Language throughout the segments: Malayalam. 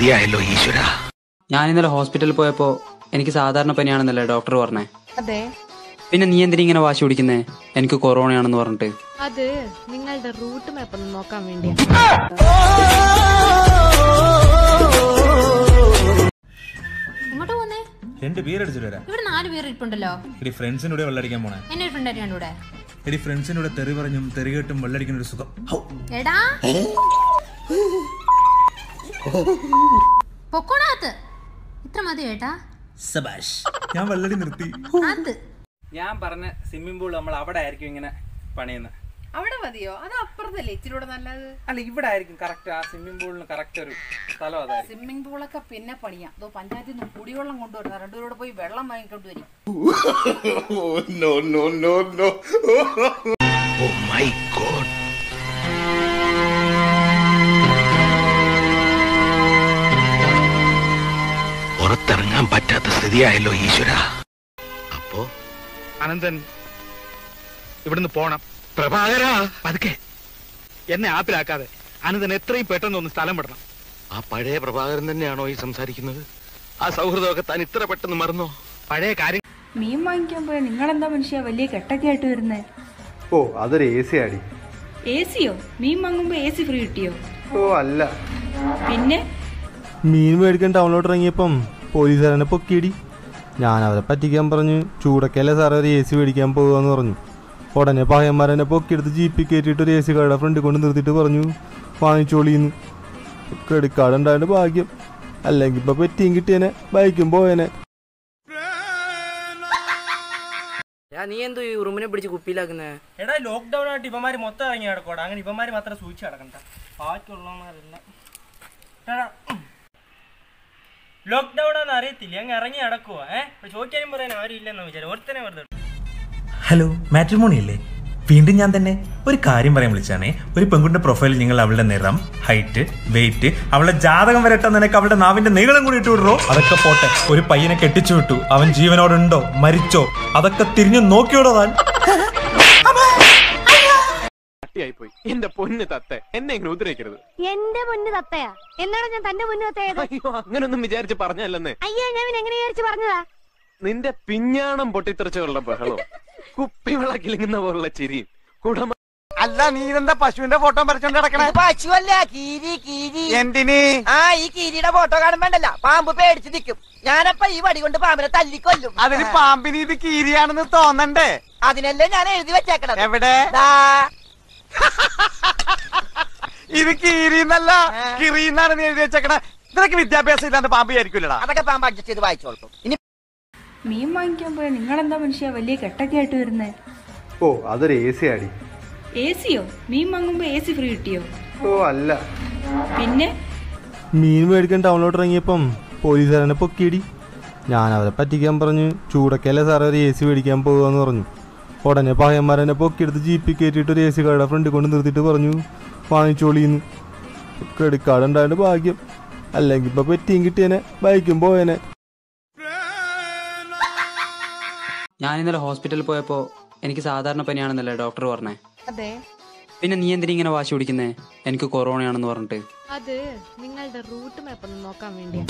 സ്ഥിതിയായല്ലോ ഈശ്വര ഞാൻ ഇന്നലെ ഹോസ്പിറ്റലിൽ പോയപ്പോ എനിക്ക് സാധാരണ പനിയാണെന്നല്ലേ ഡോക്ടർ പറഞ്ഞേ അതെ പിന്നെ നീ എന്തിനാ ഇങ്ങനെ വാശി പിടിക്കുന്നേ എനിക്ക് കൊറോണയാണെന്ന് പറഞ്ഞിട്ട് അത് നിങ്ങളുടെ റൂട്ട് മാപ്പ് ഒന്ന് നോക്കാൻ വേണ്ടിയാ എങ്ങോട്ട് പോന്നേ രണ്ട് ബിയർ അടിച്ചിട്ട് വരാം ഇവിടെ നാല് പേര് ഇരിപ്പുണ്ടല്ലോ എടി ഫ്രണ്ട്സിന്റെ കൂടെ വെള്ളടിക്കാൻ പോണേ എന്നെ ഒരു ഫ്രണ്ട് ആയിട്ടാണ് ഇവിടെ എടി ഫ്രണ്ട്സിന്റെ കൂടെ തെറി പറഞ്ഞും തെറി കേട്ടും വെള്ളടിക്കുന്ന ഒരു സുഖം ഹൗ. എടാ പൊക്കോണാത്ത് ഇത്ര മതി ഏട്ടാ സബാഷ് ഞാൻ വെള്ളടി നിർത്തി അത് ഞാൻ പറഞ്ഞ സ്വിമ്മിംഗ് പൂൾ നമ്മൾ അവിടെ ആയിരിക്കും ഇങ്ങനെ പണിയുന്നത് അവിടെ മതിയോ അത് അപ്പുറത്തല്ലേ ഇച്ചിരൂടെ നല്ലത് അല്ല ഇവിടെ ആയിരിക്കും കറക്റ്റ് ആ സ്വിമ്മിംഗ് പൂളിന് കറക്റ്റ് ഒരു സ്ഥലം അതായിരിക്കും സ്വിമ്മിംഗ് പൂളൊക്കെ പിന്നെ പണിയാം അതോ പഞ്ചായത്തിൽ നിന്ന് കുടിവെള്ളം കൊണ്ടുവരണം രണ്ടുപേരോട് പോയി വെള്ളം വാങ്ങിക്കൊണ്ട് വരും ഓ മൈ ഗോഡ് പുറത്തിറങ്ങാൻ പറ്റാത്ത സ്ഥിതിയായല്ലോ ഈശ്വര അപ്പോ അനന്തൻ ഇവിടുന്ന് പോണം പ്രഭാകര പതുക്കെ എന്നെ ആപ്പിലാക്കാതെ അനന്തൻ എത്രയും പെട്ടെന്ന് ഒന്ന് സ്ഥലം വിടണം ആ പഴയ പ്രഭാകരൻ തന്നെയാണോ ഈ സംസാരിക്കുന്നത് ആ സൗഹൃദമൊക്കെ താൻ ഇത്ര പെട്ടെന്ന് മറന്നോ പഴയ കാര്യം മീൻ വാങ്ങിക്കാൻ പോയ നിങ്ങളെന്താ മനുഷ്യ വലിയ കെട്ടൊക്കെ ആയിട്ട് വരുന്നേ ഓ അതൊരു എ സി ആടി എ സിയോ മീൻ വാങ്ങുമ്പോ എ സി ഫ്രീ കിട്ടിയോ ഓ അല്ല പിന്നെ മീൻ മേടിക്കാൻ ടൗണിലോട്ട് ഇറങ്ങിയപ്പം പോലീസുകാരനെ പൊക്കിയിടി ഞാൻ അവരെ പറ്റിക്കാൻ പറഞ്ഞു ചൂടൊക്കെയല്ലേ സാറേ ഒരു എ സി മേടിക്കാൻ പോകുകയെന്ന് പറഞ്ഞു ഉടനെ പയ്യന്മാരെന്നെ പൊക്കിയെടുത്ത് ജീപ്പിൽ കയറ്റിയിട്ട് ഒരു എ സി കടയുടെ ഫ്രണ്ടിൽ കൊണ്ട് നിർത്തിയിട്ട് പറഞ്ഞു വാങ്ങിച്ചോളിന്ന് ക്രെഡിറ്റ് കാർഡ് ഉണ്ടായിട്ട് ഭാഗ്യം അല്ലെങ്കിൽ ഇപ്പൊ പെറ്റിയും കിട്ടിയനെ ബൈക്കും പോയേനെ നീ എന്തോ ഈ റൂമിനെ പിടിച്ച് കുപ്പിയിലാക്കുന്നേ എടാ ലോക്ക്ഡൌൺ ആയിട്ട് ഇവന്മാര് മൊത്തം ഇറങ്ങി കിടക്കോടാ അങ്ങനെ ഇവന്മാര് മാത്രം സൂക്ഷിച്ച് കിടക്കണ്ട ബാക്കിയുള്ളവന്മാരെല്ലാം ലോക്ക്ഡൌൺ ആണെന്ന് അറിയത്തില്ല അങ്ങ് ഇറങ്ങി നടക്കുവാ ഏഹ് ചോദിക്കാനും പറയാൻ ആരും ഇല്ലെന്ന് വിചാരം ഒരുത്തനെ വെറുതെ ഹലോ മാട്രിമോണി അല്ലേ വീണ്ടും ഞാൻ തന്നെ ഒരു കാര്യം പറയാൻ വിളിച്ചാണേ ഒരു പെൺകുട്ടിന്റെ പ്രൊഫൈലിൽ നിങ്ങൾ അവളുടെ നിറം ഹൈറ്റ് വെയിറ്റ് അവളുടെ ജാതകം വരട്ടെ നിനക്ക് അവളുടെ നാവിന്റെ നീളം കൂടി ഇട്ട് വിടറോ അതൊക്കെ പോട്ടെ ഒരു പയ്യനെ കെട്ടിച്ചു വിട്ടു അവൻ ജീവനോടുണ്ടോ മരിച്ചോ അതൊക്കെ തിരിഞ്ഞു നോക്കിയോടോ താൻ പോയി എന്റെ പൊന്ന് തത്തെ എന്നെ ഇങ്ങനെ ഉദ്രവിക്കരുത് എന്റെ മുന്ന് തത്തയാ എന്നാണ് ഞാൻ തന്റെ മുന്ന് തത്തയത് അയ്യോ അങ്ങനൊന്നും വിചാരിച്ച് പറഞ്ഞല്ലെന്നേ അയ്യോ ഞാൻ പിന്നെ എങ്ങനെ വിചാരിച്ചു പറഞ്ഞതാ നിന്റെ പിഞ്ഞാണം പൊട്ടിത്തെറിച്ചുള്ള ബഹളവും കുപ്പിവെള്ള കിളിങ്ങുന്ന പോലുള്ള ചിരിയും കുടമ അല്ല നീ ഇതെന്താ പശുവിന്റെ ഫോട്ടോ വരച്ചോണ്ട് കിടക്കണേ പശുവല്ല കീരി കീരി എന്തിന് ആ ഈ കീരിയുടെ ഫോട്ടോ കാണുമ്പോണ്ടല്ല പാമ്പ് പേടിച്ച് നിൽക്കും ഞാനപ്പ ഈ വടി കൊണ്ട് പാമ്പിനെ തല്ലിക്കൊല്ലും അതിന് പാമ്പിന് ഇത് കീരിയാണെന്ന് തോന്നണ്ടേ അതിനല്ലേ ഞാൻ എഴുതി വെച്ചേക്കണത് എവിടെ ദാ. ഇത് കീരിന്നല്ല കിറിന്നാണ് നീ എഴുതി വെച്ചേക്കണേ നിനക്ക് വിദ്യാഭ്യാസം ഇല്ലാണ്ട് പാമ്പ് വിചാരിക്കൂലടാ അതൊക്കെ പാമ്പ് അഡ്ജസ്റ്റ് ചെയ്ത് വായിച്ചോളൂ ഇനി മീൻ വാങ്ങിക്കാൻ പോയ നിങ്ങളെന്താ മനുഷ്യ വലിയ കെട്ടൊക്കെ ആയിട്ട് വരുന്നേ ഓ അതൊരു എ സി ആടി എ സിയോ മീൻ വാങ്ങുമ്പോ എ സി ഫ്രീ കിട്ടിയോ ഓ അല്ല പിന്നെ മീൻ മേടിക്കാൻ ടൗണിലോട്ട് ഇറങ്ങിയപ്പം പോലീസുകാരനെ പൊക്കിയിടി ഞാൻ അവരെ പറ്റിക്കാൻ പറഞ്ഞു ചൂടൊക്കെയല്ലേ സാറേ ഒരു എ സി മേടിക്കാൻ പോകുകയെന്ന് പറഞ്ഞു ഉടനെ പയ്യന്മാരെന്നെ പൊക്കിയെടുത്ത് ജീപ്പിൽ കയറ്റിയിട്ട് ഒരു എ സി കടയുടെ ഫ്രണ്ടിൽ കൊണ്ട് നിർത്തിയിട്ട് പറഞ്ഞു വാങ്ങിച്ചോളിന്ന് ക്രെഡിറ്റ് കാർഡ് ഉണ്ടായിട്ട് ഭാഗ്യം അല്ലെങ്കിൽ ഇപ്പൊ പെറ്റിയും കിട്ടിയനെ ബൈക്കും പോയേനെ ഞാൻ ഇന്നലെ ഹോസ്പിറ്റലിൽ പോയപ്പോ എനിക്ക് സാധാരണ പനിയാണെന്നല്ലേ ഡോക്ടർ പറഞ്ഞേ അതെ പിന്നെ നീ എന്തിനാ ഇങ്ങനെ വാശി പിടിക്കുന്നേ എനിക്ക് കൊറോണയാണെന്ന് പറഞ്ഞിട്ട് അത് നിങ്ങളുടെ റൂട്ട് മാപ്പ് ഒന്ന് നോക്കാൻ വേണ്ടിയാ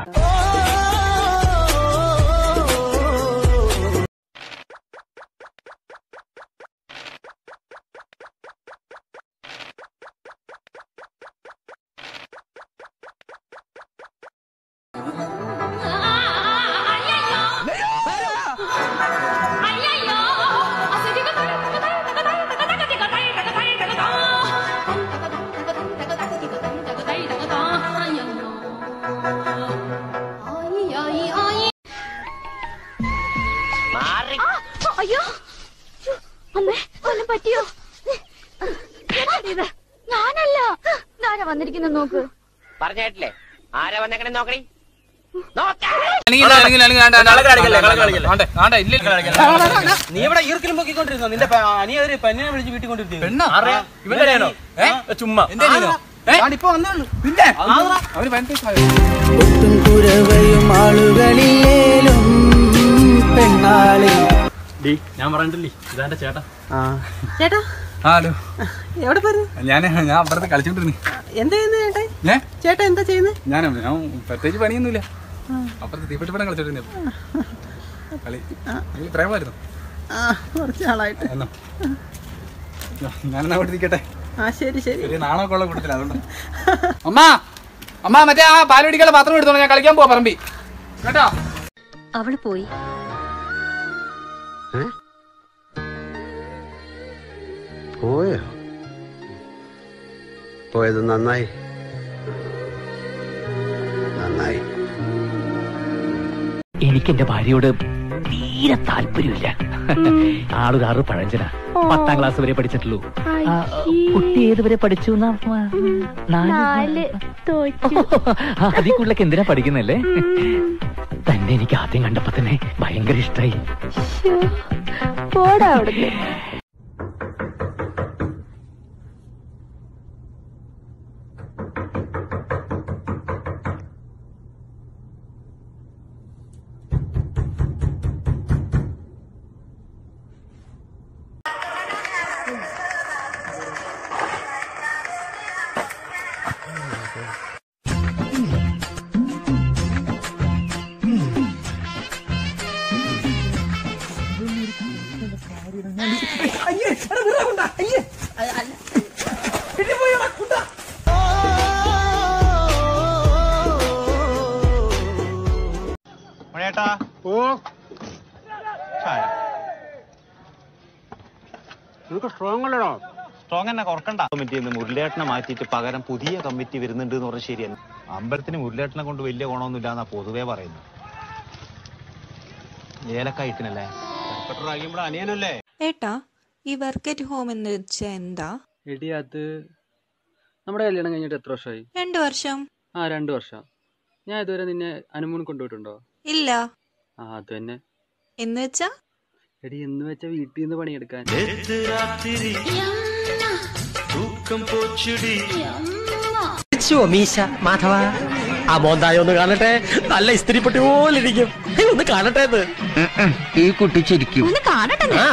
അയ്യോ അമ്മേ വല്ലതും പറ്റിയോ ഇത് ഞാനല്ല ആരാ വന്നിരിക്കുന്ന നോക്ക് പറഞ്ഞേട്ടില്ലേ ആരാ വന്നേക്കണേ നോക്കണേ നീ ഇവിടെ ഈർക്കിലും പൊക്കിക്കൊണ്ടിരുന്നോ നിന്റെ പ- അനിയ ഒരു പെണ്ണിനെ വിളിച്ച് വീട്ടിൽ കൊണ്ടിരുന്നു ചുമ്മാ ഇപ്പൊ വന്നോളൂ പിന്നെ ഒട്ടും കുരവയും ആളുകളിലേലും പെണ്ണാളി ഞാൻ പറഞ്ഞിട്ടില്ലേ ഇതാന്റെ ചേട്ടാ ചേട്ടാ ഹലോ എവിടെ പോയിരുന്നു ഞാൻ ഞാൻ അപ്പുറത്ത് കളിച്ചോണ്ടിരുന്നു എന്താ ചെയ്യുന്നത് ചേട്ടാ ഏ ചേട്ടാ എന്താ ചെയ്യുന്നത് ഞാൻ ഞാൻ പ്രത്യേകിച്ച് പണിയൊന്നുമില്ല അപ്പുറത്ത് തീപ്പെട്ടി പടം കളിച്ചോണ്ടിരുന്നു കളി കളി പ്രേമമായിരുന്നു ആ കുറച്ച് നാളായിട്ട് എന്നോ ഞാനെന്നാ അവിടെ ഇരിക്കട്ടെ ആ ശരി ശരി ഒരു നാണമൊക്കെ ഉള്ള കൂട്ടത്തില്ല അതുകൊണ്ട് അമ്മ അമ്മ മറ്റേ ആ പാലുടിക്കാനുള്ള പാത്രം എടുത്തോളാം ഞാൻ കളിക്കാൻ പോവാ പറമ്പി കേട്ടോ അവള് പോയി പോയോ പോയത് നന്നായി നന്നായി എനിക്ക് എന്റെ ഭാര്യയോട് തീരെ താല്പര്യമില്ല ആളുകാറ് പഴഞ്ചന പത്താം ക്ലാസ് വരെ പഠിച്ചിട്ടുള്ളൂ ആ, കുട്ടി ഏതുവരെ പഠിച്ചു എന്നാ? നാല് ആ, അതിൽ കൂടുതലൊക്കെ എന്തിനാ പഠിക്കുന്നല്ലേ തന്നെ എനിക്ക് ആദ്യം കണ്ടപ്പോ തന്നെ ഭയങ്കര ഇഷ്ടായി പോടാ അവിടുന്ന് മണിയേട്ടാ ഓ ചായ നിനക്ക് സ്ട്രോങ് അല്ലടോ സ്ട്രോങ് തന്നെ കുറക്കണ്ട കമ്മിറ്റിയിൽ നിന്ന് മുരളിയേട്ടനെ മാറ്റിയിട്ട് പകരം പുതിയ കമ്മിറ്റി വരുന്നുണ്ട് എന്ന് പറഞ്ഞാൽ ശരിയല്ല അമ്പലത്തിന് മുരളിയേട്ടനെ കൊണ്ട് വലിയ ഗുണമൊന്നുമില്ല എന്നാ പൊതുവേ പറയുന്നത് ഏലക്കായിട്ടിനല്ലേ കഴിയുമ്പോൾ അനിയനല്ലേ ഏട്ടാ ഈ വർക്ക് അറ്റ് ഹോം എന്ന് വെച്ചാൽ എന്താ എടി അത് നമ്മുടെ കല്യാണം കഴിഞ്ഞിട്ട് എത്ര വർഷമായി രണ്ടു വർഷം ആ രണ്ട് വർഷം ഞാൻ ഇതുവരെ നിന്നെ അനുമോൻ കൊണ്ടുപോയിട്ടുണ്ടോ ഇല്ല ആ അത് തന്നെ എന്ന് വെച്ചാ എടി എന്ന് വെച്ചാ വീട്ടിൽ നിന്ന് പണിയെടുക്കാൻ മീശ മാധവ ആ മോന്തായ ഒന്ന് കാണട്ടെ നല്ല ഇസ്തിരിപ്പെട്ടി പോലെ ഇരിക്കും ഹേയ്, ഒന്ന് കാണട്ടെ എന്ന് ഈ കുട്ടി ചിരിക്കും ഒന്ന് കാണട്ടെ ആ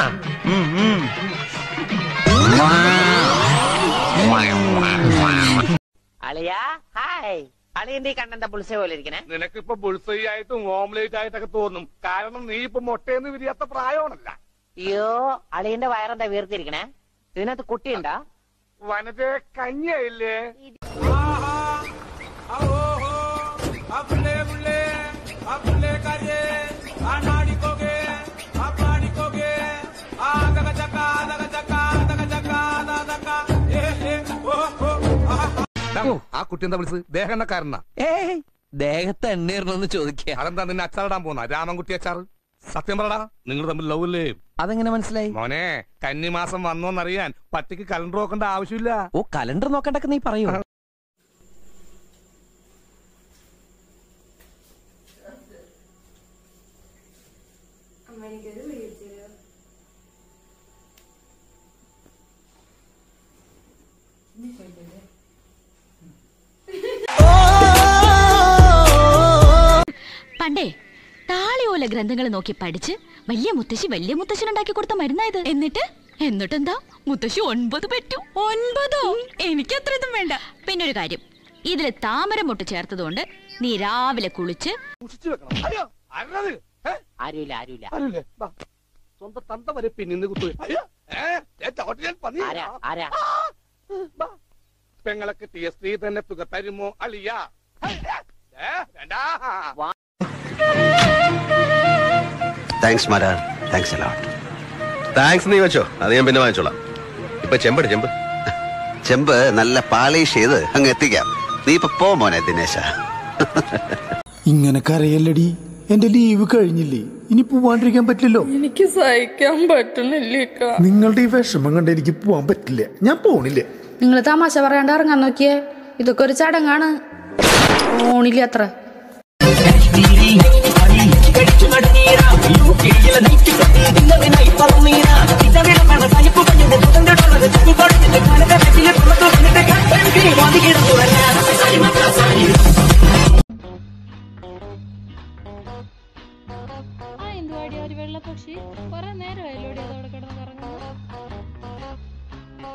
അളിയാ ഹായ് അളിയന്റെ കണ്ണന്റെ പുളിസ പോലെ ഇരിക്കണേ നിനക്കിപ്പോ ബുൾസൈ ആയിട്ടും ഓംലേറ്റ് ആയിട്ടൊക്കെ തോന്നും കാരണം നീ ഇപ്പൊ മുട്ടയെന്ന് വിരിയാത്ത പ്രായമാണല്ല അയ്യോ അളിയന്റെ വയറെന്താ വീർത്തിരിക്കണേ ഇതിനകത്ത് കുട്ടിയുണ്ടോ വനത്തെ കഞ്ഞിയായില്ലേ ആ കുട്ടി എന്താ വിളിച്ചത് ദേഹണ്ണക്കാരനാ ഏയ് ദേഹത്ത് എണ്ണീരണമെന്ന് ചോദിക്കുക അതെന്താ നിന്നെ അച്ചാറിടാൻ പോന്ന രാമൻകുട്ടി അച്ചാർ സത്യം പറടാ നിങ്ങൾ തമ്മിൽ ലവ് അല്ലേ അതെങ്ങനെ മനസ്സിലായി മോനെ കന്നിമാസം വന്നോന്നറിയാൻ പട്ടിക്ക് കലണ്ടർ നോക്കേണ്ട ആവശ്യമില്ല ഓ കലണ്ടർ നോക്കണ്ടൊക്കെ നീ പറയൂ പണ്ടേ താളിയോല ഗ്രന്ഥങ്ങൾ നോക്കി പഠിച്ച് വലിയ മുത്തശ്ശി വലിയ മുത്തശ്ശനുണ്ടാക്കി കൊടുത്ത മരുന്നായത് എന്നിട്ട് എന്നിട്ടെന്താ മുത്തശ്ശി ഒൻപത് പറ്റും ഒൻപതോ എനിക്ക് അത്ര ഇതും വേണ്ട പിന്നെ ഒരു കാര്യം ഇതില് താമര മുട്ട് ചേർത്തതുകൊണ്ട് നീ രാവിലെ കുളിച്ച് ആരുമില്ല ആരുമില്ല ആരുമില്ലേ? ദാ, സ്വന്തം തന്ത വരെ പിന്നിന്ന് കുത്തു അയ്യോ, ഏ, ഏ, ചവിട്ടി ഞാൻ പന്നി. ആരാ ആരാ ബാ. പെങ്ങളൊക്കെ ടി എസ് ത്രീ തന്നെ തുക തരുമോ അളിയ താങ്ക്സ് മാരാ താങ്ക്സ് അലോട്ട് താങ്ക്സ് നീ വെച്ചോ അത് ഞാൻ പിന്നെ വാങ്ങിച്ചോളാം ഇപ്പൊ ചെമ്പട് ചെമ്പ് ചെമ്പ് നല്ല പാളിഷ് ചെയ്ത് അങ്ങ് എത്തിക്കാം നീ ഇപ്പൊ പോ മോനെ ദിനേശ ഇങ്ങനെ കരയല്ലടി എന്റെ ലീവ് കഴിഞ്ഞില്ലേ ഇനി പോവാണ്ടിരിക്കാൻ പറ്റില്ലല്ലോ എനിക്ക് സഹിക്കാൻ പറ്റുന്നില്ലേക്ക നിങ്ങളുടെ ഈ വിഷമം കണ്ട് എനിക്ക് പോവാൻ പറ്റില്ല ഞാൻ പോണില്ല നിങ്ങൾ തമാശ പറയാണ്ട് ഇറങ്ങാൻ നോക്കിയേ ഇതൊക്കെ ഒരു ചടങ്ങാണ് ഓണില്ല അത്ര ആ എന്തുവാടി ഒരു വെള്ളപ്പക്ഷി കുറെ നേരമായല്ലോടി അതവിടെ കിടന്ന് കറങ്ങുന്നത്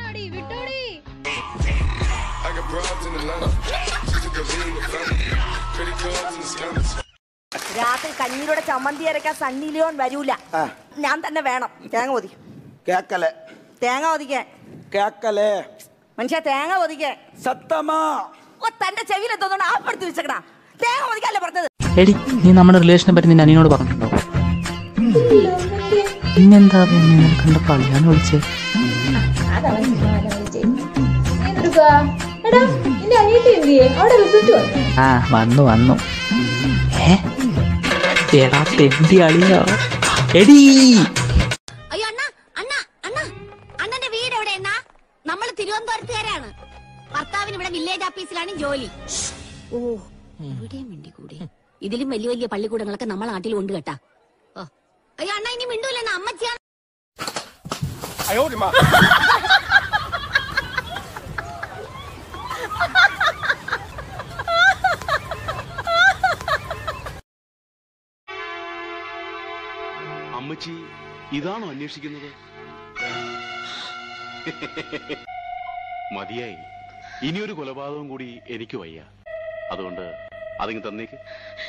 രാത്രി കഞ്ഞീരുടെ ചമ്മന്തി അരക്കാൻ സണ്ണി ലിയോൺ വരൂല ഞാൻ തന്നെ വേണം തേങ്ങ ഒതി കേക്കലെ തേങ്ങ ഒതിക്കാൻ കേക്കലെ മനുഷ്യ തേങ്ങ ഒതിക്കാൻ സത്തമാ ഓ തന്റെ ചെവിയിൽ എന്തോന്നാണ് ആപ്പെടുത്തി വെച്ചേക്കണ തേങ്ങ ഒതിക്കല്ലേ പറഞ്ഞത് എടി നീ നമ്മുടെ റിലേഷനെ പറ്റി നിന്റെ അനിയനോട് പറഞ്ഞിട്ടുണ്ടോ പിന്നെന്താ പിന്നെ നിനക്ക് എന്റെ പള്ളിയാണ് വിളിച്ചത് ആ വന്നു വന്നു ഏ എടാ തെണ്ടി അളിയോ എടീ അയ്യോ അണ്ണ അണ്ണ അണ്ണ അണ്ണന്റെ വീട് എവിടെ അണ്ണ നമ്മൾ തിരുവനന്തപുരത്തുകാരാണ് ഭർത്താവിന് ഇവിടെ വില്ലേജ് ഓഫീസിലാണ് ജോലി ഓ ഇവിടെ മിണ്ടിക്കൂടെ ഇതിലും വലിയ വലിയ പള്ളിക്കൂടങ്ങളൊക്കെ നമ്മളെ നാട്ടിൽ ഉണ്ട് കേട്ടാ ഓ. അയ്യോ അണ്ണ ഇനി മിണ്ടൂലെണ്ണ അമ്മച്ചിയാണ് അമ്മച്ചി ഇതാണോ അന്വേഷിക്കുന്നത് മതിയായി ഇനിയൊരു കൊലപാതകം കൂടി എനിക്ക് വയ്യ അതുകൊണ്ട് അതിങ്ങ് തന്നേക്ക്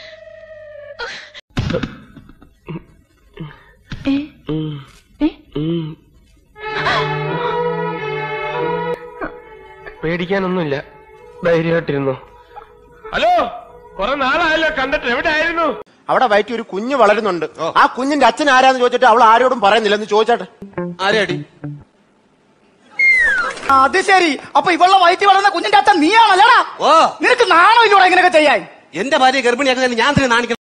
പേടിക്കാനൊന്നുമില്ല ധൈര്യമായിട്ടിരുന്നു ഹലോ കുറെ നാളായല്ലോ കണ്ടിട്ട് എവിടെ ആയിരുന്നു അവിടെ വയറ്റി ഒരു കുഞ്ഞ് വളരുന്നുണ്ട് ആ കുഞ്ഞിന്റെ അച്ഛൻ ആരാന്ന് ചോദിച്ചിട്ട് അവൾ ആരോടും പറയുന്നില്ല എന്ന് ചോദിച്ചാട്ടെ ആരെയാടി അത് ശരി അപ്പൊ ഇവളുടെ വയറ്റി വളർന്ന കുഞ്ഞിന്റെ അച്ഛൻ നീയാണല്ലടാ ഓ നിനക്ക് നാണോ ഇല്ലൂടെ ഇങ്ങനെയൊക്കെ ചെയ്യാൻ എന്റെ ഭാര്യ ഗർഭിണിയാക്കുന്നതിന് ഞാൻ തന്നെ നാണിക്കണം